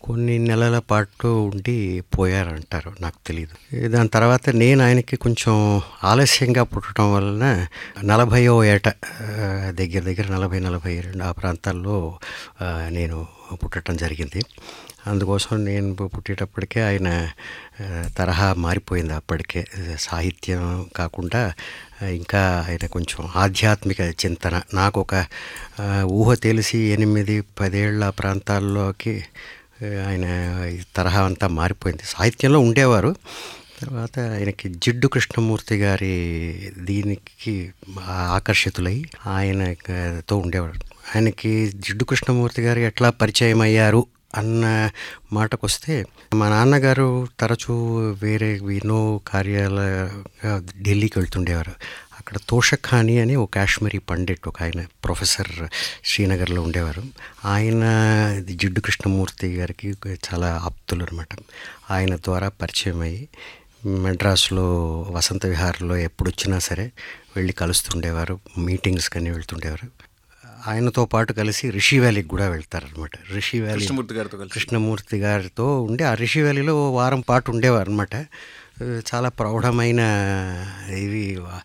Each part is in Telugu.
కొన్ని నెలల పాటు ఉండి పోయారంటారు నాకు తెలియదు దాని తర్వాత నేను ఆయనకి కొంచెం ఆలస్యంగా పుట్టడం వలన నలభయో ఏట ఆ, దగ్గర దగ్గర నలభై నలభై రెండు ఆ ప్రాంతాల్లో ఆ, నేను పుట్టడం జరిగింది అందుకోసం నేను పుట్టేటప్పటికే ఆయన ఆ, తరహా మారిపోయింది అప్పటికే సాహిత్యం కాకుండా ఆ, ఇంకా ఆయన కొంచెం ఆధ్యాత్మిక చింతన నాకు ఒక ఆ, ఊహ తెలిసి ఎనిమిది పదేళ్ల ప్రాంతాల్లోకి ఆ, ఆయన ఈ తరహా అంతా మారిపోయింది సాహిత్యంలో ఉండేవారు తర్వాత ఆయనకి జిడ్డు కృష్ణమూర్తి గారి దీనికి ఆకర్షితులై ఆయనతో ఉండేవాడు ఆయనకి జిడ్డు కృష్ణమూర్తి గారు ఎట్లా పరిచయం అయ్యారు అన్న మాటకు వస్తే మా నాన్నగారు తరచూ వేరే ఎన్నో కార్యాల ఢిల్లీకి వెళ్తుండేవారు అక్కడ తోషఖాని అని ఒక కాశ్మీరీ పండిట్ ఒక ఆయన ప్రొఫెసర్ శ్రీనగర్లో ఉండేవారు ఆయన జిడ్డు కృష్ణమూర్తి గారికి చాలా ఆప్తులు అనమాట ఆయన ద్వారా పరిచయం అయ్యి మెడ్రాస్లో వసంత విహార్లో ఎప్పుడు వచ్చినా సరే వెళ్ళి కలుస్తుండేవారు మీటింగ్స్ కానీ వెళ్తుండేవారు ఆయనతో పాటు కలిసి రిషి వ్యాలీకి కూడా వెళ్తారనమాట రిషి వ్యాలీ కృష్ణమూర్తి గారితో కలిసి కృష్ణమూర్తి గారితో ఉండి ఆ రిషి వ్యాలీలో ఓ వారం పాటు ఉండేవారు అనమాట చాలా ప్రౌఢమైన ఇవి వా-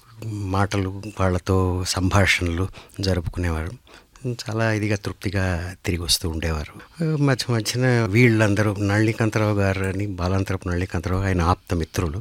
మాటలు వాళ్ళతో సంభాషణలు జరుపుకునేవారు చాలా ఇదిగా తృప్తిగా తిరిగి వస్తూ ఉండేవారు మధ్య మధ్యన వీళ్ళందరూ నళికాంతరావు గారు అని బాలాంతరపు నళికాంతరావు ఆయన ఆప్త మిత్రులు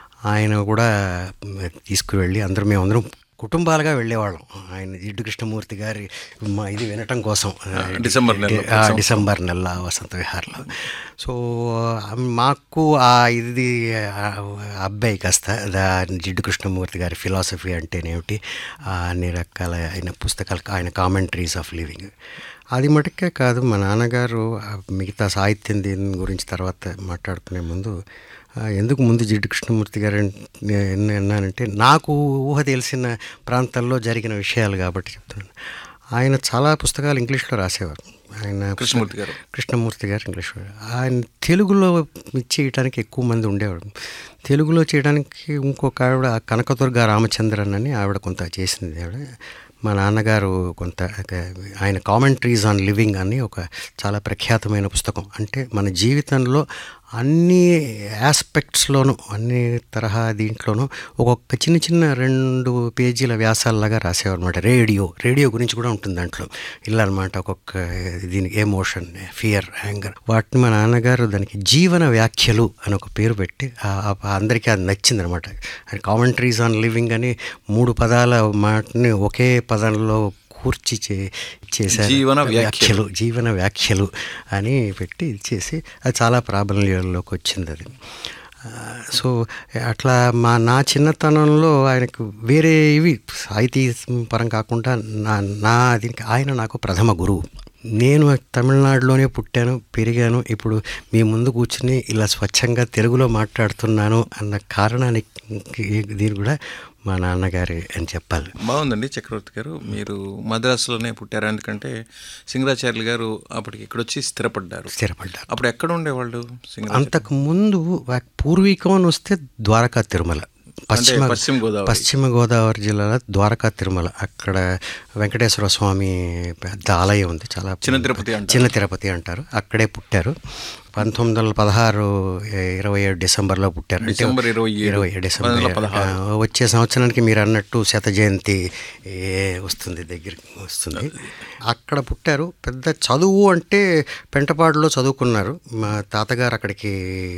ఆయన కూడా తీసుకువెళ్ళి అందరూ మేమందరం కుటుంబాలుగా వెళ్ళేవాళ్ళం ఆయన జిడ్డు కృష్ణమూర్తి గారి మా ఇది వినటం కోసం డిసెంబర్ నెలలో. ఆ, డిసెంబర్ నెల వసంత విహార్లో సో ఆ, మాకు ఆ ఇది ఆ, అబ్బాయి కాస్త దా జిడ్డు కృష్ణమూర్తి గారి ఫిలాసఫీ అంటేనేమిటి ఆ, అన్ని రకాల ఆయన పుస్తకాలు ఆయన కామెంటరీస్ ఆఫ్ లివింగ్ అది మటుకే కాదు మా నాన్నగారు ఆ, మిగతా సాహిత్యం దీని గురించి తర్వాత మాట్లాడుకునే ముందు ఆ, ఎందుకు ముందు జిడ్డు కృష్ణమూర్తి గారు ఎన్ని అన్నానంటే నాకు ఊహ తెలిసిన ప్రాంతాల్లో జరిగిన విషయాలు కాబట్టి చెప్తున్నాను ఆయన చాలా పుస్తకాలు ఇంగ్లీష్లో రాసేవారు ఆయన కృష్ణమూర్తి గారు. కృష్ణమూర్తి గారు ఇంగ్లీష్ వాడు. ఆయన తెలుగులో చేయడానికి ఎక్కువ మంది ఉండేవాడు తెలుగులో చేయడానికి ఇంకొక ఆవిడ కనకదుర్గ రామచంద్రన్ అని ఆవిడ కొంత చేసింది ఆవిడ మా నాన్నగారు కొంత ఒక ఆయన కామెంటరీస్ ఆన్ లివింగ్ అని ఒక చాలా ప్రఖ్యాతమైన పుస్తకం అంటే మన జీవితంలో అన్ని ఆస్పెక్ట్స్లోనూ అన్ని తరహా దీంట్లోనూ ఒక్కొక్క చిన్న చిన్న రెండు పేజీల వ్యాసాలలాగా రాసేవారు అనమాట రేడియో రేడియో గురించి కూడా ఉంటుంది దాంట్లో ఇలా అనమాట ఒక్కొక్క దీనికి ఎమోషన్ ఫియర్ యాంగర్ వాటిని మా నాన్నగారు దానికి జీవన వ్యాఖ్యలు అని ఒక పేరు పెట్టి ఆ- ఆ- అందరికీ అది నచ్చింది అనమాట కామెంటరీస్ ఆన్ లివింగ్ అని మూడు పదాల మాటని ఒకే పదంలో కూర్చి చే చేశారు జీవన వ్యాఖ్యలు. వ్యాఖ్యలు జీవన వ్యాఖ్యలు అని పెట్టి ఇది చేసి అది చాలా ప్రాబల్యంలోకి వచ్చింది అది ఆ, సో అట్లా మా నా చిన్నతనంలో ఆయనకు వేరే ఇవి సాహితీ పరం కాకుండా నా నా దీనికి ఆయన నాకు ప్రథమ గురువు నేను తమిళనాడులోనే పుట్టాను పెరిగాను ఇప్పుడు మీ ముందు కూర్చుని ఇలా స్వచ్ఛంగా తెలుగులో మాట్లాడుతున్నాను అన్న కారణానికి దీని కూడా మా నాన్నగారి అని చెప్పాలి బాగుందండి చక్రవర్తి గారు మీరు మద్రాసులోనే పుట్టారు ఎందుకంటే సింగరాచార్యులు గారు అప్పటికి ఇక్కడ వచ్చి స్థిరపడ్డారు స్థిరపడ్డారు అప్పుడు ఎక్కడ ఉండేవాళ్ళు సింగరాచార్య అంతకు ముందు వా- పూర్వీకం అని వస్తే ద్వారకా తిరుమల పశ్చిమ పశ్చిమ గోదావరి. పశ్చిమ గోదావరి జిల్లాలో ద్వారకా తిరుమల అక్కడ వెంకటేశ్వర స్వామి పెద్ద ఆలయం ఉంది చాలా చిన్న తిరుపతి అంటారు. చిన్న తిరుపతి అంటారు అక్కడే పుట్టారు పంతొమ్మిది వందల పదహారు ఇరవై ఏడు డిసెంబర్లో పుట్టారు అంటే డిసెంబర్ ఇరవై ఏడు, ఇరవై డిసెంబర్ పంతొమ్మిది వందల పదహారు. ఆ, వచ్చే సంవత్సరానికి మీరు అన్నట్టు శత జయంతి ఏ వస్తుంది దగ్గరికి వస్తుంది అక్కడ పుట్టారు పెద్ద చదువు అంటే పెంటపాడులో చదువుకున్నారు మా తాతగారు అక్కడికి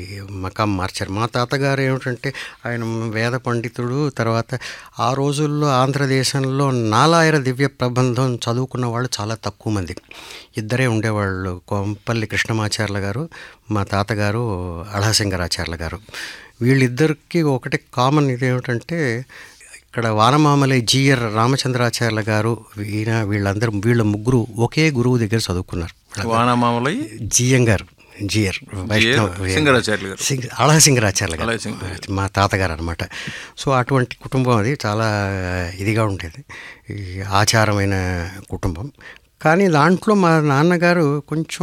మకాం మార్చారు మా తాతగారు ఏమిటంటే ఆయన వేద పండితుడు తర్వాత ఆ రోజుల్లో ఆంధ్రదేశంలో నాలాయర దివ్య ప్రబంధం చదువుకున్న వాళ్ళు చాలా తక్కువ మంది ఇద్దరే ఉండేవాళ్ళు కొంపల్లి కృష్ణమాచార్ల గారు మా తాతగారు అళాసింగరాచార్ల గారు వీళ్ళిద్దరికి ఒకటి కామన్ ఇదేమిటంటే ఇక్కడ వానమామలై జిఆర్ రామచంద్రాచార్య గారు ఈయన వీళ్ళందరూ వీళ్ళ ముగ్గురు ఒకే గురువు దగ్గర చదువుకున్నారు వానమామలై జిఎం గారు జిఆర్ వైష్ణవ సింగరాచార్యులు గారు సింగ్ అళాసింగరాచార్య గారు అళాసింగరాచార్యులు. మా తాతగారు అనమాట సో అటువంటి కుటుంబం అది చాలా ఇదిగా ఉండేది ఈ ఆచారమైన కుటుంబం కానీ దాంట్లో మా నాన్నగారు కొంచెం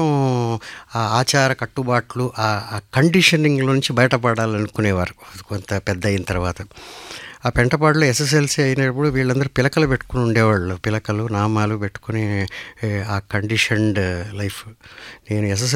ఆ ఆచార కట్టుబాట్లు ఆ కండిషనింగ్ నుంచి బయటపడాలనుకునేవారు కొంత పెద్ద అయిన తర్వాత ఆ పెంటపాడులో ఎస్ఎస్ఎల్సీ అయినప్పుడు వీళ్ళందరూ పిలకలు పెట్టుకుని ఉండేవాళ్ళు పిలకలు నామాలు పెట్టుకుని ఏ, ఆ కండిషన్డ్ లైఫ్ నేను ఎస్ఎస్